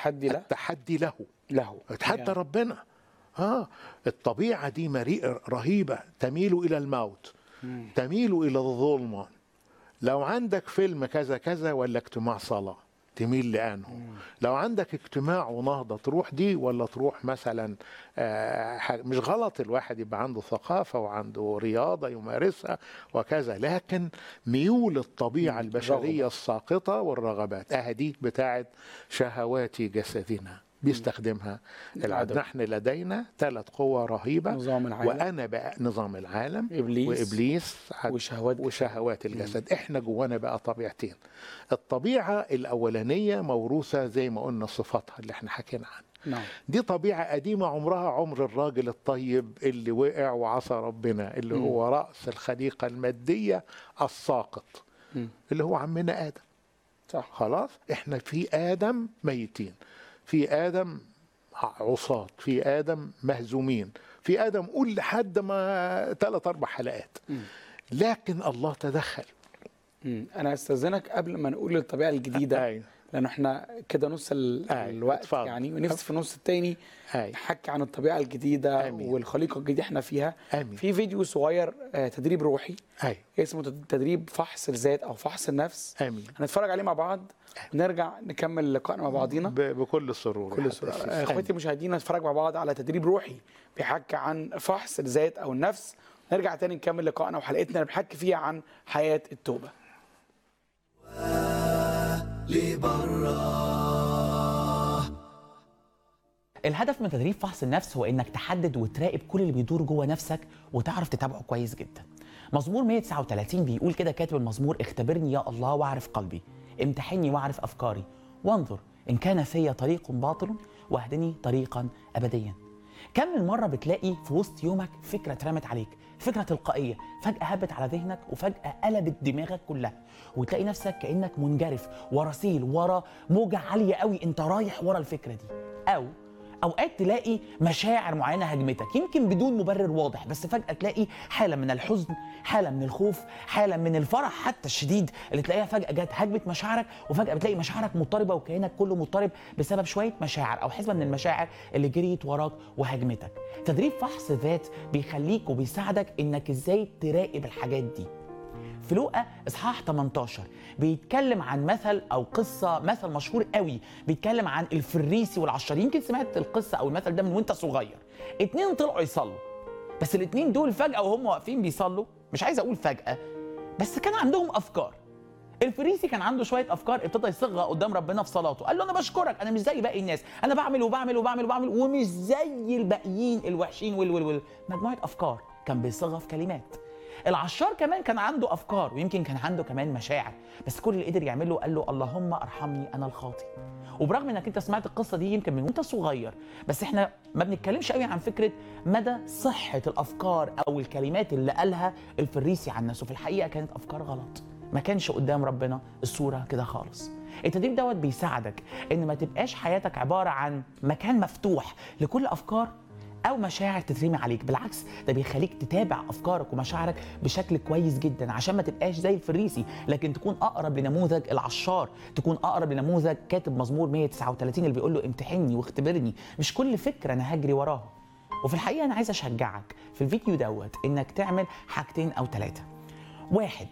التحدي له التحدي له له اتحدى يعني. ربنا اه الطبيعه دي مريء رهيبه تميل الى الموت تميل الى الظلمه لو عندك فيلم كذا كذا ولا اجتماع صلاه تميل لانه لو عندك اجتماع ونهضه تروح دي ولا تروح مثلا آه ح- مش غلط الواحد يبقى عنده ثقافه وعنده رياضه يمارسها وكذا لكن ميول الطبيعه البشريه الساقطه والرغبات اه دي بتاعت شهوات جسدنا بيستخدمها العدو العدو. نحن لدينا ثلاث قوى رهيبه نظام العالم. وانا بقى نظام العالم إبليس. وابليس عد- وشهوات وشهوات الجسد احنا جوانا بقى طبيعتين الطبيعه الاولانيه موروثه زي ما قلنا صفاتها اللي احنا حكينا عنها نعم دي طبيعة قديمة عمرها عمر الراجل الطيب اللي وقع وعصى ربنا اللي مم. هو رأس الخليقة المادية الساقط مم. اللي هو عمنا آدم صح خلاص احنا في آدم ميتين في آدم عصاة في آدم مهزومين في آدم قول لحد ما ثلاث أربع حلقات مم. لكن الله تدخل مم. انا استاذنك قبل ما نقول الطبيعه الجديده أيوة. لان احنا كده نص ال... أيوة. الوقت اتفضل. يعني ونفسي في النص التاني أيوة. نحكي عن الطبيعه الجديده آمين. والخليقه الجديده احنا فيها آمين. في فيديو صغير آه، تدريب روحي أيوة. اسمه تد- تدريب فحص الذات او فحص النفس آمين هنتفرج عليه مع بعض ونرجع نكمل لقائنا مع بعضينا ب- بكل سرور كل سرعة اخواتي المشاهدين نتفرج مع بعض على تدريب روحي بيحكي عن فحص الذات او النفس نرجع تاني نكمل لقائنا وحلقتنا اللي بنحكي فيها عن حياه التوبه الهدف من تدريب فحص النفس هو انك تحدد وتراقب كل اللي بيدور جوه نفسك وتعرف تتابعه كويس جدا. مزمور 139 بيقول كده كاتب المزمور اختبرني يا الله واعرف قلبي، امتحني واعرف افكاري، وانظر ان كان في طريق باطل واهدني طريقا ابديا. كم من مره بتلاقي في وسط يومك فكره اترمت عليك، فكره تلقائيه، فجاه هبت على ذهنك وفجاه قلبت دماغك كلها، وتلاقي نفسك كانك منجرف ورا سيل ورا موجه عاليه قوي انت رايح ورا الفكره دي. او اوقات تلاقي مشاعر معينه هجمتك يمكن بدون مبرر واضح بس فجاه تلاقي حاله من الحزن حاله من الخوف حاله من الفرح حتى الشديد اللي تلاقيها فجاه جت هجمت مشاعرك وفجاه بتلاقي مشاعرك مضطربه وكيانك كله مضطرب بسبب شويه مشاعر او حزمه من المشاعر اللي جريت وراك وهجمتك تدريب فحص ذات بيخليك وبيساعدك انك ازاي تراقب الحاجات دي في لوقا اصحاح 18 بيتكلم عن مثل او قصه مثل مشهور قوي بيتكلم عن الفريسي والعشار يمكن سمعت القصه او المثل ده من وانت صغير اتنين طلعوا يصلوا بس الاتنين دول فجاه وهم واقفين بيصلوا مش عايز اقول فجاه بس كان عندهم افكار الفريسي كان عنده شويه افكار ابتدى يصيغها قدام ربنا في صلاته قال له انا بشكرك انا مش زي باقي الناس انا بعمل وبعمل وبعمل وبعمل ومش زي الباقيين الوحشين وال وال وال مجموعه افكار كان بيصيغها في كلمات العشار كمان كان عنده افكار ويمكن كان عنده كمان مشاعر بس كل اللي قدر يعمله قال له اللهم ارحمني انا الخاطئ وبرغم انك انت سمعت القصه دي يمكن من وانت صغير بس احنا ما بنتكلمش قوي عن فكره مدى صحه الافكار او الكلمات اللي قالها الفريسي عن نفسه في الحقيقه كانت افكار غلط ما كانش قدام ربنا الصوره كده خالص التدريب دوت بيساعدك ان ما تبقاش حياتك عباره عن مكان مفتوح لكل افكار او مشاعر تترمي عليك بالعكس ده بيخليك تتابع افكارك ومشاعرك بشكل كويس جدا عشان ما تبقاش زي الفريسي لكن تكون اقرب لنموذج العشار تكون اقرب لنموذج كاتب مزمور 139 اللي بيقول له امتحني واختبرني مش كل فكره انا هجري وراها وفي الحقيقه انا عايز اشجعك في الفيديو دوت انك تعمل حاجتين او ثلاثه واحد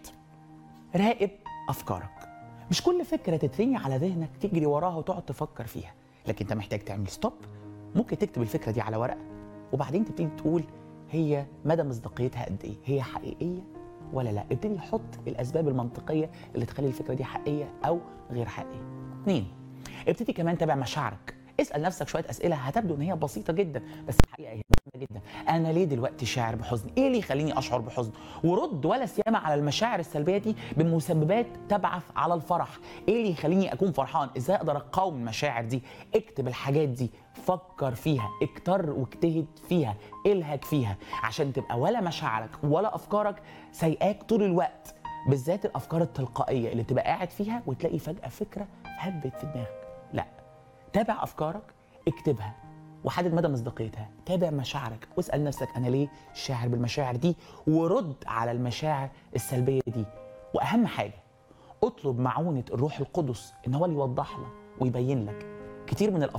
راقب افكارك مش كل فكره تترمي على ذهنك تجري وراها وتقعد تفكر فيها لكن انت محتاج تعمل ستوب ممكن تكتب الفكره دي على ورقه وبعدين تبتدي تقول هي مدى مصداقيتها قد ايه هي حقيقيه ولا لا ابتدي حط الاسباب المنطقيه اللي تخلي الفكره دي حقيقيه او غير حقيقيه اثنين ابتدي كمان تابع مشاعرك اسال نفسك شويه اسئله هتبدو ان هي بسيطه جدا بس الحقيقه هي مهمه جدا انا ليه دلوقتي شاعر بحزن ايه اللي يخليني اشعر بحزن ورد ولا سيما على المشاعر السلبيه دي بمسببات تبعث على الفرح ايه اللي يخليني اكون فرحان ازاي اقدر اقاوم المشاعر دي اكتب الحاجات دي فكر فيها اكتر واجتهد فيها الهج فيها عشان تبقى ولا مشاعرك ولا افكارك سايقاك طول الوقت بالذات الافكار التلقائيه اللي بتبقى قاعد فيها وتلاقي فجاه فكره هبت في دماغك لا تابع افكارك اكتبها وحدد مدى مصداقيتها تابع مشاعرك واسال نفسك انا ليه شاعر بالمشاعر دي ورد على المشاعر السلبيه دي واهم حاجه اطلب معونه الروح القدس ان هو اللي يوضح لك ويبين لك كتير من